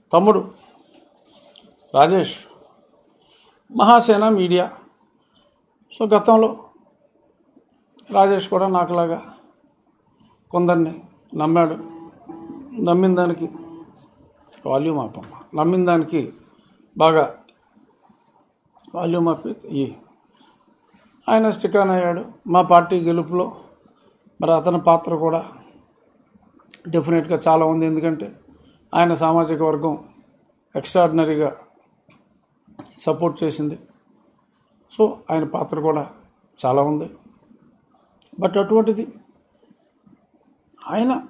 తమ్ముడు Rajesh Mahasena media so గతంలో రాజేష్ కూడా నాకులాగా కొందరిని నమ్మాడు నమ్మిన దానికి వాల్యూమ్ ఆపమ్మ నమ్మిన దానికి బాగా వాల్యూమ్ ఆపి ఈ ఆయన స్టికాన్ అయ్యాడు మా పార్టీ గెలుపులో మరి అతని పాత్ర కూడా డెఫినెట్గా చాలా ఉంది ఎందుకంటే ఆయన సామాజిక వర్గం ఎక్స్ట్రాడినరీగా సపోర్ట్ చేసింది సో ఆయన పాత్ర కూడా చాలా ఉంది బట్ అటువంటిది ఆయన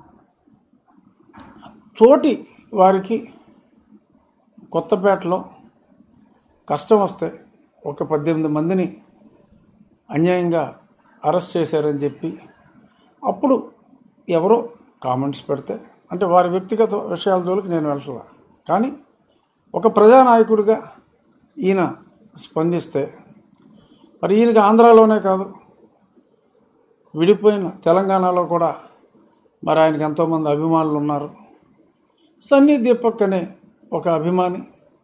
తోటి వారికి కొత్తపేటలో కష్టం వస్తే ఒక పద్దెనిమిది మందిని అన్యాయంగా అరెస్ట్ చేశారని చెప్పి అప్పుడు ఎవరో కామెంట్స్ పెడితే అంటే వారి వ్యక్తిగత విషయాల జోలికి నేను వెళ్ళట్లా కానీ ఒక ప్రజానాయకుడిగా ఈయన స్పందిస్తే మరి ఈయనకి ఆంధ్రాలోనే కాదు విడిపోయిన తెలంగాణలో కూడా మరి ఆయనకి ఎంతోమంది అభిమానులు ఉన్నారు సన్నీ దీపక్ అనే ఒక అభిమాని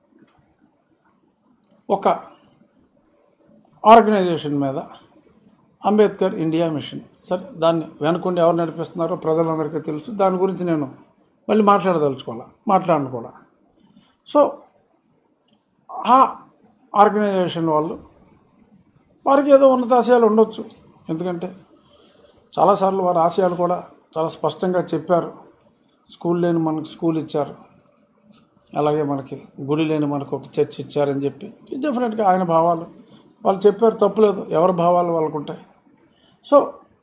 ఒక ఆర్గనైజేషన్ మీద అంబేద్కర్ ఇండియా మిషన్ సరే దాన్ని వెనుకుండి ఎవరు నడిపిస్తున్నారో ప్రజలందరికీ తెలుసు దాని గురించి నేను మళ్ళీ మాట్లాడదలుచుకోవాలా మాట్లాడను కూడా సో ఆ ఆర్గనైజేషన్ వాళ్ళు వారికి ఏదో ఉన్నతాశయాలు ఉండొచ్చు ఎందుకంటే చాలాసార్లు వారి ఆశయాలు కూడా చాలా స్పష్టంగా చెప్పారు స్కూల్ లేని మనకు స్కూల్ ఇచ్చారు అలాగే మనకి గుడి లేని మనకు ఒక చర్చ్ ఇచ్చారని చెప్పి డెఫినెట్గా ఆయన భావాలు వాళ్ళు చెప్పారు తప్పులేదు ఎవరి భావాలు వాళ్ళకు ఉంటాయి సో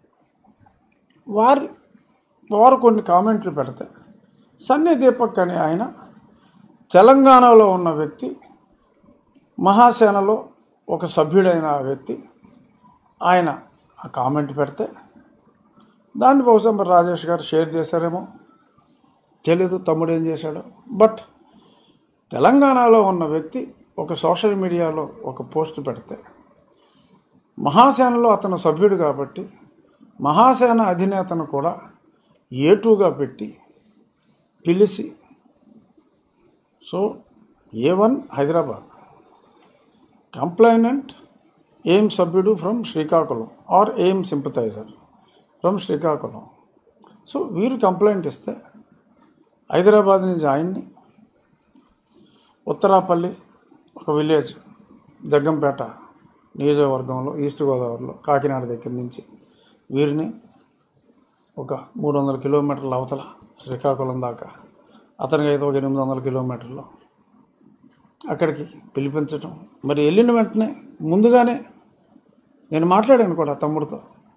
వారి వారు కొన్ని కామెంట్లు పెడితే సన్నీ దీపక్ అనే ఆయన తెలంగాణలో ఉన్న వ్యక్తి మహాసేనలో ఒక సభ్యుడైన ఆ వ్యక్తి ఆయన ఆ కామెంట్ పెడితే దాన్ని బహుశా మరి రాజేష్ గారు షేర్ చేశారేమో తెలీదు తమ్ముడు ఏం చేశాడో బట్ తెలంగాణలో ఉన్న వ్యక్తి ఒక సోషల్ మీడియాలో ఒక పోస్ట్ పెడితే మహాసేనలో అతను సభ్యుడు కాబట్టి మహాసేన అధినేతను కూడా ఏటుగా పెట్టి పిలిచి so A one Hyderabad complainant ఏం సభ్యుడు ఫ్రమ్ శ్రీకాకుళం ఆర్ ఏం సింపథైజర్ ఫ్రమ్ శ్రీకాకుళం సో వీరు కంప్లైంట్ ఇస్తే హైదరాబాద్ నుంచి ఆయన్ని ఉత్తరాపల్లి ఒక విలేజ్ జగ్గంపేట నియోజకవర్గంలో ఈస్ట్ గోదావరిలో కాకినాడ దగ్గర నుంచి వీరిని ఒక మూడు వందల కిలోమీటర్ల అవతల శ్రీకాకుళం దాకా అతనికి అయితే ఒక ఎనిమిది వందల కిలోమీటర్లు అక్కడికి పిలిపించటం మరి వెళ్ళిన వెంటనే ముందుగానే నేను మాట్లాడాను కూడా తమ్ముడితో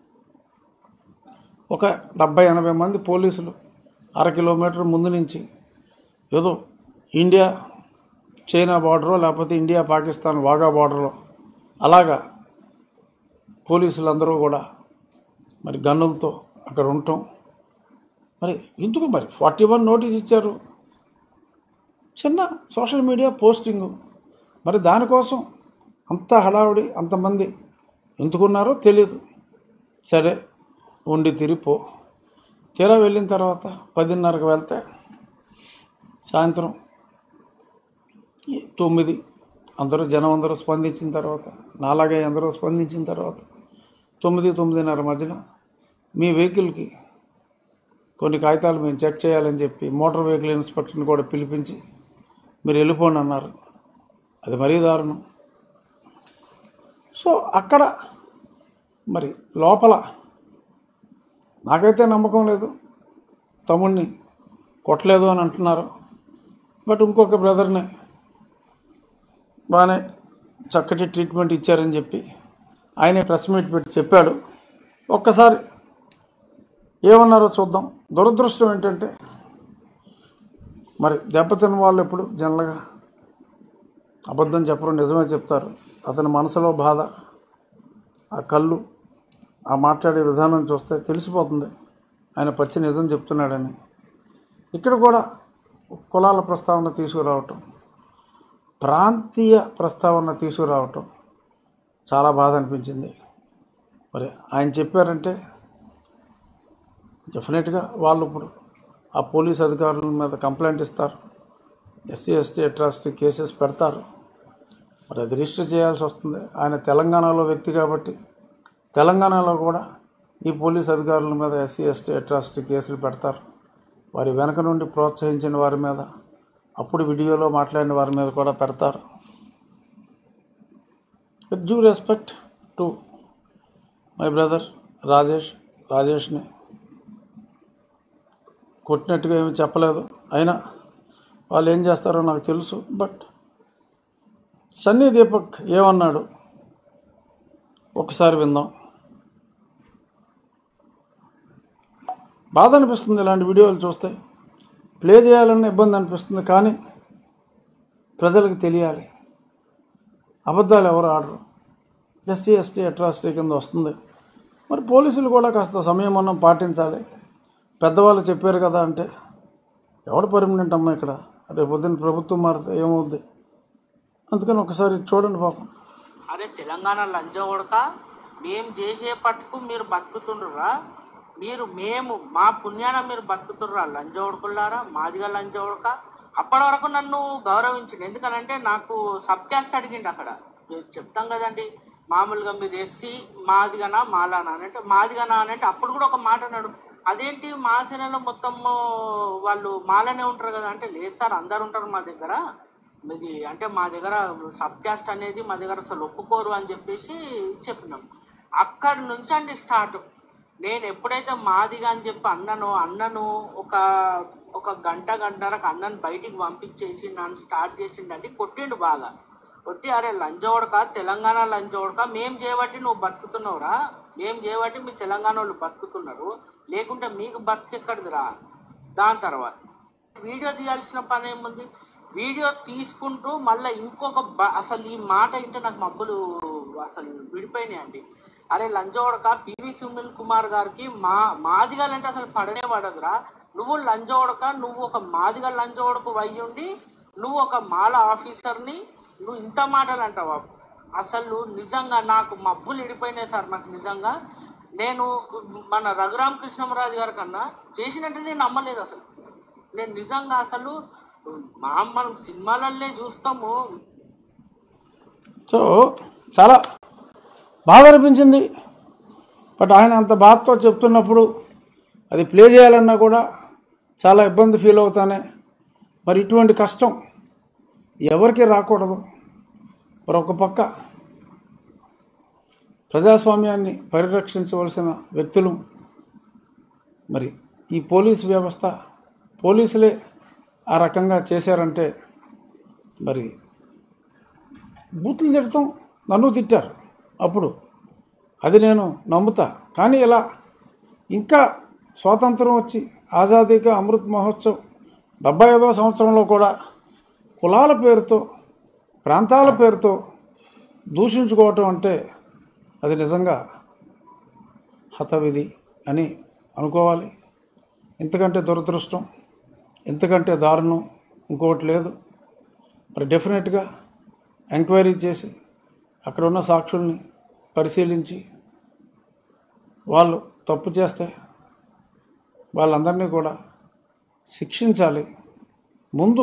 ఒక డెబ్బై ఎనభై మంది పోలీసులు అర కిలోమీటర్ ముందు నుంచి ఏదో ఇండియా చైనా బార్డరో లేకపోతే ఇండియా పాకిస్తాన్ వాగా బార్డరో అలాగా పోలీసులందరూ కూడా మరి గన్నులతో అక్కడ ఉండటం మరి ఎందుకు మరి ఫార్టీ వన్ నోటీస్ ఇచ్చారు చిన్న సోషల్ మీడియా పోస్టింగ్ మరి దానికోసం అంత హడావుడి అంతమంది ఎందుకున్నారో తెలియదు సరే ఉండి తిరిగిపో తీరా వెళ్ళిన తర్వాత పదిన్నరకు వెళ్తే సాయంత్రం ఈ తొమ్మిది అందరూ జనం అందరూ స్పందించిన తర్వాత నాలాగే అందరూ స్పందించిన తర్వాత తొమ్మిది తొమ్మిదిన్నర మధ్యన మీ వెహికల్కి కొన్ని కాగితాలు మేము చెక్ చేయాలని చెప్పి మోటార్ వెహికల్ ఇన్స్పెక్టర్ని కూడా పిలిపించి మీరు వెళ్ళిపోండి అన్నారు అది మరీ దారుణం సో అక్కడ మరి లోపల నాకైతే నమ్మకం లేదు తమ్ముడిని కొట్టలేదు అని అంటున్నారు బట్ ఇంకొక బ్రదర్ని బాగానే చక్కటి ట్రీట్మెంట్ ఇచ్చారని చెప్పి ఆయనే ప్రెస్ మీట్ పెట్టి చెప్పాడు ఒక్కసారి ఏమన్నారో చూద్దాం దురదృష్టం ఏంటంటే మరి దెబ్బతిన్న వాళ్ళు ఎప్పుడు జనరల్గా అబద్ధం చెప్పరు నిజమే చెప్తారు అతని మనసులో బాధ ఆ కళ్ళు ఆ మాట్లాడే విధానం చూస్తే తెలిసిపోతుంది ఆయన పచ్చి నిజం చెప్తున్నాడని ఇక్కడ కూడా కులాల ప్రస్తావన తీసుకురావటం ప్రాంతీయ ప్రస్తావన తీసుకురావటం చాలా బాధ అనిపించింది మరి ఆయన చెప్పారంటే డెఫినెట్గా వాళ్ళు ఇప్పుడు ఆ పోలీస్ అధికారుల మీద కంప్లైంట్ ఇస్తారు ఎస్సీ ఎస్టీ అట్రాసిటీ కేసెస్ పెడతారు మరి అది రిజిస్టర్ చేయాల్సి వస్తుంది ఆయన తెలంగాణలో వ్యక్తి కాబట్టి తెలంగాణలో కూడా ఈ పోలీస్ అధికారుల మీద ఎస్సీ ఎస్టీ అట్రాసిటీ కేసులు పెడతారు వారి వెనక నుండి ప్రోత్సహించిన వారి మీద అప్పుడు వీడియోలో మాట్లాడిన వారి మీద కూడా పెడతారు with due respect to my brother Rajesh రాజేష్ని కొట్టినట్టుగా ఏమి చెప్పలేదు అయినా వాళ్ళు ఏం చేస్తారో నాకు తెలుసు బట్ సన్నీ దీపక్ ఏమన్నాడు ఒకసారి విందాం బాధ అనిపిస్తుంది ఇలాంటి వీడియోలు చూస్తే ప్లే చేయాలన్న ఇబ్బంది అనిపిస్తుంది కానీ ప్రజలకు తెలియాలి అబద్ధాలు ఎవరు ఆడరు ఎస్సీ ఎస్టీ అట్రాసిటీ కింద వస్తుంది మరి పోలీసులు కూడా కాస్త సమయం అన్నం పాటించాలి పెద్దవాళ్ళు చెప్పారు కదా అంటే ఎవడు పర్మనెంట్ అమ్మ ఇక్కడ రేపు పొద్దున్న ప్రభుత్వం మారితే ఏమవుద్ది అందుకని ఒకసారి చూడండి పాపం అరే తెలంగాణ లంచం కొడక మేము చేసే పట్టుకు మీరు బతుకుతుండ్రురా మీరు మేము మా పుణ్యాన మీరు బతుకుతుండ్రా లంచం కొడుకులారా మాదిగా లంచం కొడక అప్పటి వరకు నన్ను గౌరవించిండు ఎందుకనంటే నాకు సబ్ క్యాస్ట్ అడిగిండు అక్కడ చె- చెప్తాం కదండి మామూలుగా మీరు ఎస్సీ మాదిగనా మాలానా అని అంటే మాదిగనా అని అంటే అప్పుడు కూడా ఒక మాట అన్నాడు అదేంటి మా సేనలో మొత్తం వాళ్ళు మాలనే ఉంటారు కదా అంటే లేదు సార్ అందరు ఉంటారు మా దగ్గర మీది అంటే మా దగ్గర సబ్ క్యాస్ట్ అనేది మా దగ్గర అసలు ఒప్పుకోరు అని చెప్పేసి చెప్పినాం అక్కడి నుంచి అండి స్టార్ట్ నేను ఎప్పుడైతే మాదిగా అని చెప్పి అన్నను అన్నను ఒక ఒక గంట గంటలకు అన్నను బయటికి పంపించేసి నన్ను స్టార్ట్ చేసిండంటే కొట్టిండు బాగా కొట్టి అరే లంచోడక తెలంగాణ లంచోడక మేం చేయబట్టి నువ్వు బతుకుతున్నావురా మేం చేయబట్టి మీ తెలంగాణ వాళ్ళు బతుకుతున్నారు లేకుంటే మీకు బతికెక్కడిదిరా దాని తర్వాత వీడియో తీయాల్సిన పని ఏముంది వీడియో తీసుకుంటూ మళ్ళీ ఇంకొక బ- అసలు ఈ మాట ఇంటే నాకు మబ్బులు అసలు విడిపోయినాయండి అరే లంచోడక పివి సునీల్ కుమార్ గారికి మా మాదిగాలంటే అసలు పడనే పడదురా నువ్వు లంచోడక నువ్వు ఒక మాదిగ లంచోడకు వయ్యుండి నువ్వు ఒక మాల ఆఫీసర్ని నువ్వు ఇంత మాటలు అంటావా అసలు నిజంగా నాకు మబ్బులు ఇడిపోయినాయి సార్ నాకు నిజంగా నేను మన రఘురామ కృష్ణమరాజు గారి కన్నా చేసినట్టు నేను నమ్మలేదు అసలు నేను నిజంగా అసలు మా మనం సినిమాలల్లే చూస్తాము సో చాలా బాధ అనిపించింది బట్ ఆయన అంత బాధతో చెప్తున్నప్పుడు అది ప్లే చేయాలన్నా కూడా చాలా ఇబ్బంది ఫీల్ అవుతానే మరి ఇటువంటి కష్టం ఎవరికి రాకూడదు మరి ఒక పక్క ప్రజాస్వామ్యాన్ని పరిరక్షించవలసిన వ్యక్తులు మరి ఈ పోలీస్ వ్యవస్థ పోలీసులే ఆ రకంగా చేశారంటే మరి బూతులు తిడతాం నన్ను తిట్టారు అప్పుడు అది నేను నమ్ముతా కానీ ఇలా ఇంకా స్వాతంత్రం వచ్చి ఆజాదీగా అమృత్ మహోత్సవ్ డెబ్బై ఐదవ సంవత్సరంలో కూడా కులాల పేరుతో ప్రాంతాల పేరుతో దూషించుకోవటం అంటే అది నిజంగా హతవిధి అని అనుకోవాలి ఇంతకంటే దురదృష్టం ఇంతకంటే దారుణం ఇంకోటి లేదు మరి డెఫినెట్గా ఎంక్వైరీ చేసి అక్కడ ఉన్న సాక్షుల్ని పరిశీలించి వాళ్ళు తప్పు చేస్తే వాళ్ళందరినీ కూడా శిక్షించాలి ముందు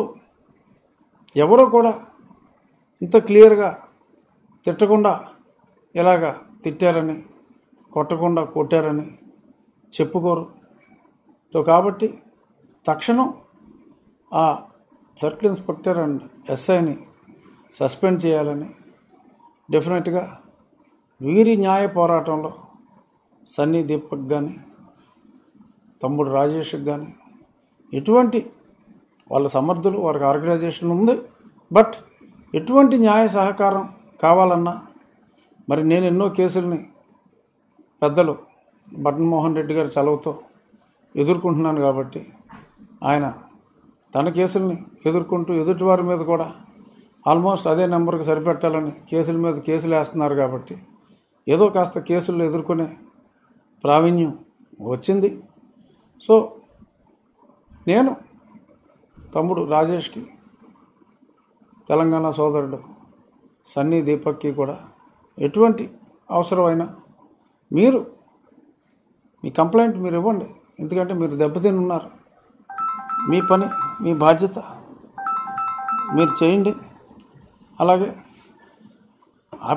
ఎవరో కూడా ఇంత క్లియర్గా తిట్టకుండా ఇలాగా తిట్టారని కొట్టకుండా కొట్టారని చెప్పుకోరు సో కాబట్టి తక్షణం ఆ సర్కిల్ ఇన్స్పెక్టర్ అండ్ ఎస్ఐని సస్పెండ్ చేయాలని డెఫినెట్గా వీరి న్యాయ పోరాటంలో సన్నీ దీపక్ కానీ తమ్ముడు రాజేష్కి కానీ ఎటువంటి వాళ్ళ సమర్థులు వారికి ఆర్గనైజేషన్ ఉంది బట్ ఎటువంటి న్యాయ సహకారం కావాలన్నా మరి నేను ఎన్నో కేసుల్ని పెద్దలు బటన్మోహన్ రెడ్డి గారి చలవతో ఎదుర్కొంటున్నాను కాబట్టి ఆయన తన కేసుల్ని ఎదుర్కొంటూ ఎదుటి వారి మీద కూడా ఆల్మోస్ట్ అదే నెంబర్కి సరిపెట్టాలని కేసుల మీద కేసులు వేస్తున్నారు కాబట్టి ఏదో కాస్త కేసుల్లో ఎదుర్కొనే ప్రావీణ్యం వచ్చింది సో నేను తమ్ముడు రాజేష్కి తెలంగాణ సోదరుడు సన్నీ దీపక్కి కూడా ఎటువంటి అవసరమైనా మీరు మీ కంప్లైంట్ మీరు ఇవ్వండి ఎందుకంటే మీరు దెబ్బతిని ఉన్నారు మీ పని మీ బాధ్యత మీరు చేయండి అలాగే